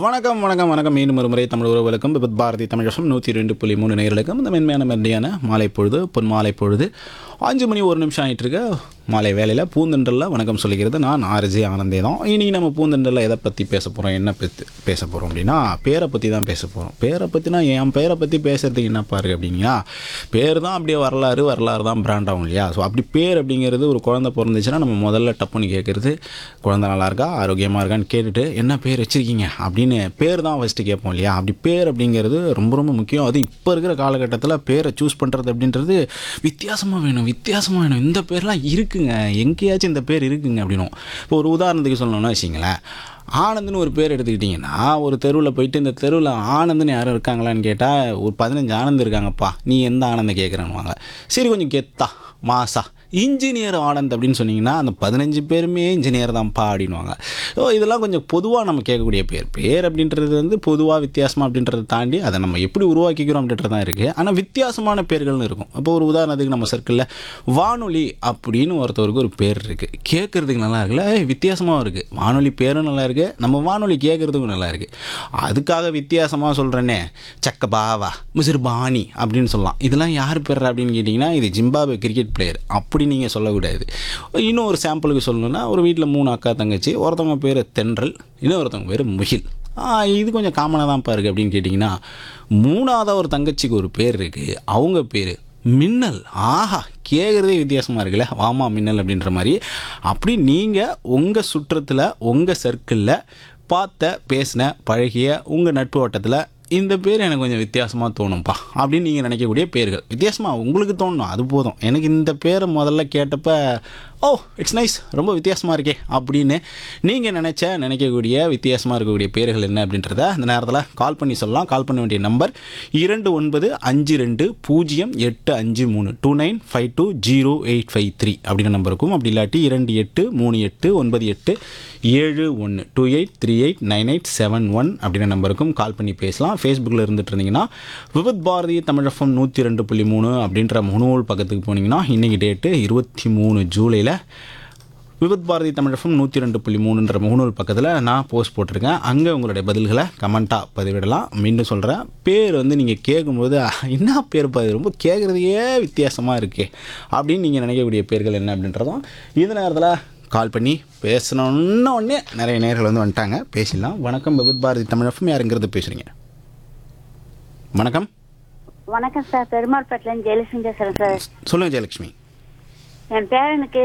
வணக்கம் வணக்கம் வணக்கம் மீண்டும் ஒரு முறை தமிழ் உறவுகளுக்கும் விபத் பாரதி தமிழகம் நூற்றி ரெண்டு புள்ளி மூணு நேர்களுக்கும் இந்த மென்மையான மென்மையான மாலை பொழுது பொன் மாலை பொழுது அஞ்சு மணி ஒரு நிமிஷம் ஆகிட்டு இருக்க மாலை வேலையில் பூந்தெண்டலில் வணக்கம் சொல்லிக்கிறது நான் ஆர்ஜி ஆனந்தே தான் இன்றைக்கி நம்ம பூந்தெண்டலில் எதை பற்றி பேச போகிறோம் என்ன பற்றி பேச போகிறோம் அப்படின்னா பேரை பற்றி தான் பேச போகிறோம் பேரை பற்றினா என் பேரை பற்றி பேசுறதுக்கு என்ன பாரு அப்படின்னா பேர் தான் அப்படியே வரலாறு வரலாறு தான் பிராண்ட் ஆகும் இல்லையா ஸோ அப்படி பேர் அப்படிங்கிறது ஒரு குழந்தை பிறந்துச்சுன்னா நம்ம முதல்ல டப்புன்னு கேட்குறது குழந்தை நல்லா இருக்கா ஆரோக்கியமாக இருக்கான்னு கேட்டுட்டு என்ன பேர் வச்சுருக்கீங்க அப்படின்னு பேர் தான் ஃபஸ்ட்டு கேட்போம் இல்லையா அப்படி பேர் அப்படிங்கிறது ரொம்ப ரொம்ப முக்கியம் அது இப்போ இருக்கிற காலகட்டத்தில் பேரை சூஸ் பண்ணுறது அப்படின்றது வித்தியாசமாக வேணும் வித்தியாசமாக வேணும் இந்த பேர்லாம் இருக்குங்க எங்கேயாச்சும் இந்த பேர் இருக்குங்க அப்படின்னும் இப்போ ஒரு உதாரணத்துக்கு சொல்லணும்னா வச்சிங்களேன் ஆனந்த்னு ஒரு பேர் எடுத்துக்கிட்டிங்கன்னா ஒரு தெருவில் போயிட்டு இந்த தெருவில் ஆனந்த்னு யாரும் இருக்காங்களான்னு கேட்டால் ஒரு பதினஞ்சு ஆனந்த் இருக்காங்கப்பா நீ எந்த ஆனந்தை கேட்குறானுவாங்க சரி கொஞ்சம் கெத்தா மாசா இன்ஜினியர் ஆனந்த் அப்படின்னு சொன்னீங்கன்னா அந்த பதினஞ்சு பேருமே இன்ஜினியர் தான்ப்பா அப்படின்வாங்க ஸோ இதெல்லாம் கொஞ்சம் பொதுவாக நம்ம கேட்கக்கூடிய பேர் பேர் அப்படின்றது வந்து பொதுவாக வித்தியாசமாக அப்படின்றத தாண்டி அதை நம்ம எப்படி உருவாக்கிக்கிறோம் அப்படின்றது தான் இருக்குது ஆனால் வித்தியாசமான பேர்கள்னு இருக்கும் இப்போ ஒரு உதாரணத்துக்கு நம்ம சர்க்கிளில் வானொலி அப்படின்னு ஒருத்தவருக்கு ஒரு பேர் இருக்குது கேட்குறதுக்கு நல்லா இருக்குல்ல ஏய், வித்தியாசமாகவும் இருக்குது வானொலி பேரும் நல்லா இருக்குது நம்ம வானொலி கேட்குறதுக்கும் நல்லா இருக்குது அதுக்காக வித்தியாசமாக சொல்கிறேனே சக்க பாவா மிசிர் பாணி அப்படின்னு சொல்லலாம் இதெல்லாம் யார் பேர் அப்படின்னு கேட்டிங்கன்னா இது ஜிம்பாபே கிரிக்கெட் பிளேயர் அப்படி நீங்கள் சொல்லக்கூடாது இன்னும் ஒரு சாம்பிளுக்கு சொல்லணும்னா ஒரு வீட்டில் மூணு அக்கா தங்கச்சி ஒருத்தவங்க பேர் தென்றல் இன்னொருத்தவங்க பேர் முகில் ஆ, இது கொஞ்சம் காமனாக தான் இருக்குது அப்படின்னு கேட்டிங்கன்னா மூணாவதாக ஒரு தங்கச்சிக்கு ஒரு பேர் இருக்குது அவங்க பேர் மின்னல் ஆஹா கேட்குறதே வித்தியாசமாக இருக்குல்ல வாமா மின்னல் அப்படின்ற மாதிரி அப்படி நீங்கள் உங்கள் சுற்றத்தில் உங்கள் சர்க்கிளில் பார்த்த பேசின பழகிய உங்கள் நட்பு வட்டத்தில் இந்த பேர் எனக்கு கொஞ்சம் வித்தியாசமாக தோணும்ப்பா அப்படின்னு நீங்கள் நினைக்கக்கூடிய பேர்கள் வித்தியாசமாக உங்களுக்கு தோணும் அது போதும் எனக்கு இந்த பேரை முதல்ல கேட்டப்ப ஓ இட்ஸ் நைஸ் ரொம்ப வித்தியாசமாக இருக்கே அப்படின்னு நீங்கள் நினச்ச நினைக்கக்கூடிய வித்தியாசமாக இருக்கக்கூடிய பேர்கள் என்ன அப்படின்றத அந்த நேரத்தில் கால் பண்ணி சொல்லலாம் கால் பண்ண வேண்டிய நம்பர் இரண்டு ஒன்பது அஞ்சு ரெண்டு பூஜ்ஜியம் எட்டு அஞ்சு மூணு two nine five two zero eight five three அப்படின்ற நம்பருக்கும் அப்படி இல்லாட்டி இரண்டு எட்டு மூணு எட்டு ஒன்பது எட்டு ஏழு ஒன்று two eight three eight nine eight seven one அப்படின்ற நம்பருக்கும் கால் பண்ணி பேசலாம் ஃபேஸ்புக்கில் இருந்துட்டு இருந்தீங்கன்னா விவித் பாரதி தமிழகம் நூற்றி ரெண்டு புள்ளி மூணு அப்படின்ற முகநூல் பக்கத்துக்கு போனீங்கன்னா இன்றைக்கி டேட்டு இருபத்தி மூணு ஜூலையில் விவித் பாரதி தமிழகம் நூற்றி ரெண்டு புள்ளி மூணுன்ற முகநூல் பக்கத்தில் நான் போஸ்ட் போட்டிருக்கேன் அங்கே உங்களுடைய பதில்களை கமெண்ட்டாக பதிவிடலாம் மீண்டும் சொல்கிறேன் பேர் வந்து நீங்கள் கேட்கும்போது "அஹ், என்ன பேர் பாது ரொம்ப கேட்குறதையே வித்தியாசமாக இருக்கே அப்படின்னு நீங்கள் நினைக்கக்கூடிய பேர்கள் என்ன அப்படின்றதும் இந்த நேரத்தில் கால் பண்ணி பேசணுன்ன உடனே நிறைய நேர்கள் வந்து வந்துட்டாங்க பேசிடலாம் வணக்கம் விவித் பாரதி தமிழகம் யாருங்கிறது பேசுகிறீங்க வணக்கம் வணக்கம் சார் பெருமாள்பேட்டிலேருந்து ஜெயலட்சுமி பேசுகிறேன் சார் சொல்லுங்கள் ஜெயலட்சுமி என் பேரனுக்கு